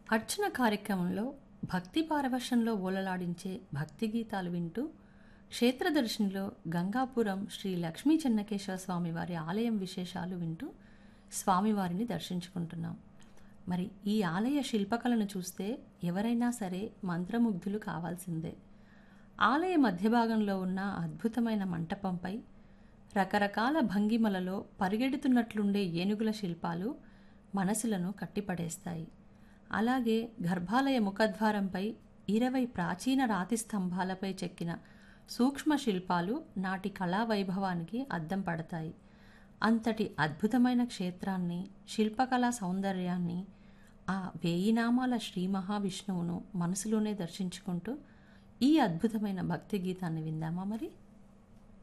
అర్చన కార్యక్రమంలో భక్తి పారవశంలో ఓలలాడించే భక్తి గీతాలు వింటూ క్షేత్ర దర్శనిలో గంగాపురం శ్రీ లక్ష్మీ చెన్నకేశవ స్వామి వారి ఆలయం విశేషాలు వింటూ స్వామివారిని దర్శించుకుంటున్నాం మరి ఈ ఆలయ శిల్పకళను చూస్తే ఎవరైనా సరే మంత్రముగ్ధులు కావాల్సిందే ఆలయ మధ్య భాగంలో ఉన్న అద్భుతమైన మంటపంపై రకరకాల భంగిమలలో పరిగెడుతున్నట్లుండే ఏనుగుల శిల్పాలు మనసులను కట్టిపడేస్తాయి అలాగే గర్భాలయ ముఖద్వారంపై ఇరవై ప్రాచీన రాతి స్తంభాలపై చెక్కిన సూక్ష్మ శిల్పాలు నాటి కళా వైభవానికి అద్దం పడతాయి అంతటి అద్భుతమైన క్షేత్రాన్ని శిల్పకళా సౌందర్యాన్ని ఆ వేయినామాల శ్రీ మహావిష్ణువును మనసులోనే దర్శించుకుంటూ ఈ అద్భుతమైన భక్తి గీతాన్ని విందామా మరి